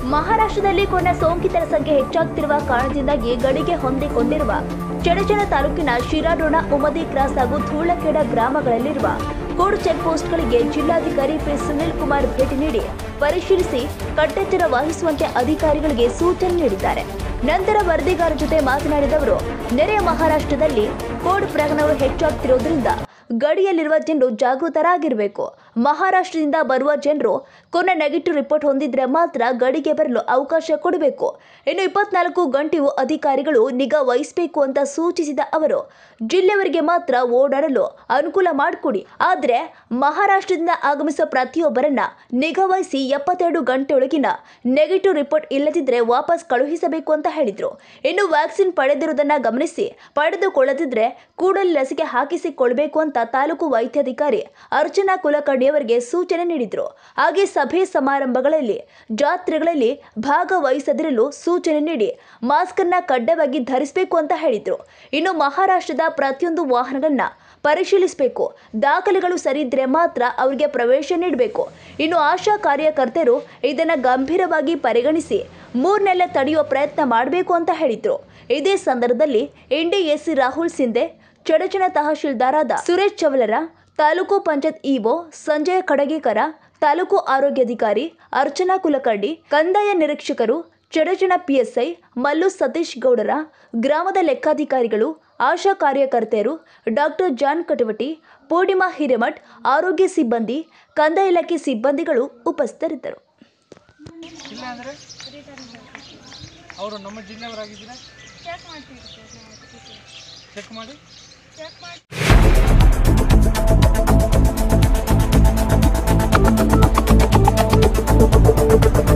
ಮಹಾರಾಷ್ಟ್ರದಲ್ಲಿ ಕೊರೋನಾ ಸೋಂಕಿತರ ಸಂಖ್ಯೆ ಹೆಚ್ಚಾಗ್ತಿರುವ ಕಾರಣದಿಂದಾಗಿ ಗಡಿಗೆ ಹೊಂದಿಕೊಂಡಿರುವ ಚಡಚಣ ತಾಲೂಕಿನ ಶಿರಾಡೋಣ ಉಮದಿ ಕ್ರಾಸ್ ಹಾಗೂ ಧೂಳಖೇಡ ಗ್ರಾಮಗಳಲ್ಲಿರುವ ಕೋಡ್ ಚೆಕ್ ಪೋಸ್ಟ್ಗಳಿಗೆ ಜಿಲ್ಲಾಧಿಕಾರಿ ಪಿ ಸುನಿಲ್ ಕುಮಾರ್ ಭೇಟಿ ನೀಡಿ ಪರಿಶೀಲಿಸಿ ಕಟ್ಟೆಚ್ಚರ ವಹಿಸುವಂತೆ ಅಧಿಕಾರಿಗಳಿಗೆ ಸೂಚನೆ ನೀಡಿದ್ದಾರೆ ನಂತರ ವರದಿಗಾರರ ಜೊತೆ ಮಾತನಾಡಿದ ಅವರು ನೆರೆಯ ಮಹಾರಾಷ್ಟ್ರದಲ್ಲಿ ಕೋಡ್ ಪ್ರಕರಣಗಳು ಹೆಚ್ಚಾಗ್ತಿರೋದ್ರಿಂದ ಗಡಿಯಲ್ಲಿರುವ ಜನರು ಜಾಗೃತರಾಗಿರಬೇಕು ಮಹಾರಾಷ್ಟ್ರದಿಂದ ಬರುವ ಜನರು ಕೊನೆ ನೆಗೆಟಿವ್ ರಿಪೋರ್ಟ್ ಹೊಂದಿದ್ರೆ ಮಾತ್ರ ಗಡಿಗೆ ಬರಲು ಅವಕಾಶ ಕೊಡಬೇಕು ಇನ್ನು ಇಪ್ಪತ್ನಾಲ್ಕು ಗಂಟೆಯೂ ಅಧಿಕಾರಿಗಳು ನಿಗಾ ವಹಿಸಬೇಕು ಅಂತ ಸೂಚಿಸಿದ ಅವರು ಜಿಲ್ಲೆಯವರಿಗೆ ಮಾತ್ರ ಓಡಾಡಲು ಅನುಕೂಲ ಮಾಡಿಕೊಡಿ ಆದರೆ ಮಹಾರಾಷ್ಟ್ರದಿಂದ ಆಗಮಿಸುವ ಪ್ರತಿಯೊಬ್ಬರನ್ನ ನಿಗಾ ವಹಿಸಿ ಎಪ್ಪತ್ತೆರಡು ಗಂಟೆಯೊಳಗಿನ ನೆಗೆಟಿವ್ ರಿಪೋರ್ಟ್ ಇಲ್ಲದಿದ್ದರೆ ವಾಪಸ್ ಕಳುಹಿಸಬೇಕು ಅಂತ ಹೇಳಿದ್ರು ಇನ್ನು ವ್ಯಾಕ್ಸಿನ್ ಪಡೆದಿರುವುದನ್ನ ಗಮನಿಸಿ ಪಡೆದುಕೊಳ್ಳದಿದ್ರೆ ಕೂಡಲೇ ಲಸಿಕೆ ಹಾಕಿಸಿಕೊಳ್ಬೇಕು ಅಂತ ತಾಲೂಕು ವೈದ್ಯಾಧಿಕಾರಿ ಅರ್ಚನಾ ಕುಲಕರ್ಣಿಯವರಿಗೆ ಸೂಚನೆ ನೀಡಿದ್ರು ಹಾಗೆ ಸಭೆ ಸಮಾರಂಭಗಳಲ್ಲಿ ಜಾತ್ರೆಗಳಲ್ಲಿ ಭಾಗವಹಿಸದಿರಲು ಸೂಚನೆ ನೀಡಿ ಮಾಸ್ಕ್ ಅನ್ನ ಕಡ್ಡಾಯವಾಗಿ ಧರಿಸಬೇಕು ಅಂತ ಹೇಳಿದ್ರು ಇನ್ನು ಮಹಾರಾಷ್ಟ್ರದ ಪ್ರತಿಯೊಂದು ವಾಹನಗಳನ್ನ ಪರಿಶೀಲಿಸಬೇಕು ದಾಖಲೆಗಳು ಸರಿ ಇದ್ರೆ ಮಾತ್ರ ಅವರಿಗೆ ಪ್ರವೇಶ ನೀಡಬೇಕು ಇನ್ನು ಆಶಾ ಕಾರ್ಯಕರ್ತರು ಇದನ್ನ ಗಂಭೀರವಾಗಿ ಪರಿಗಣಿಸಿ ಮೂರ್ನೆಲ್ಲ ತಡೆಯುವ ಪ್ರಯತ್ನ ಮಾಡಬೇಕು ಅಂತ ಹೇಳಿದ್ರು ಇದೇ ಸಂದರ್ಭದಲ್ಲಿ ಎನ್ಡಿಎಸಿ ರಾಹುಲ್ ಸಿಂಧೆ ಚಡಚಣ ತಹಶೀಲ್ದಾರಾದ ಸುರೇಶ್ ಚವಲರ ತಾಲೂಕು ಪಂಚಾಯತ್ ಇಒ ಸಂಜಯ ಕಡಗೇಕರ ತಾಲೂಕು ಆರೋಗ್ಯಾಧಿಕಾರಿ ಅರ್ಚನಾ ಕುಲಕರ್ಣಿ ಕಂದಾಯ ನಿರೀಕ್ಷಕರು ಚಡಚಣ ಪಿಎಸ್ಐ ಮಲ್ಲು ಸತೀಶ್ ಗೌಡರ ಗ್ರಾಮದ ಲೆಕ್ಕಾಧಿಕಾರಿಗಳು ಆಶಾ ಕಾರ್ಯಕರ್ತೆಯರು ಡಾಕ್ಟರ್ ಜಾನ್ ಕಟವಟಿ ಪೂರ್ಣಿಮಾ ಹಿರೇಮಠ್ ಆರೋಗ್ಯ ಸಿಬ್ಬಂದಿ ಕಂದಾಯ ಇಲಾಖೆ ಸಿಬ್ಬಂದಿಗಳು ಉಪಸ್ಥಿತರಿದ್ದರು ಇಲ್ಲ ಅಂದರೆ ಅವರು ನಮ್ಮ ಜಿಲ್ಲೆಯವರಾಗಿದ್ದರೆ ಚೆಕ್ ಮಾಡ್ತೀವಿ ಸರ್ ನಾವು ಚೆಕ್ ಮಾಡಿ ಚೆಕ್ ಮಾಡಿ ಿ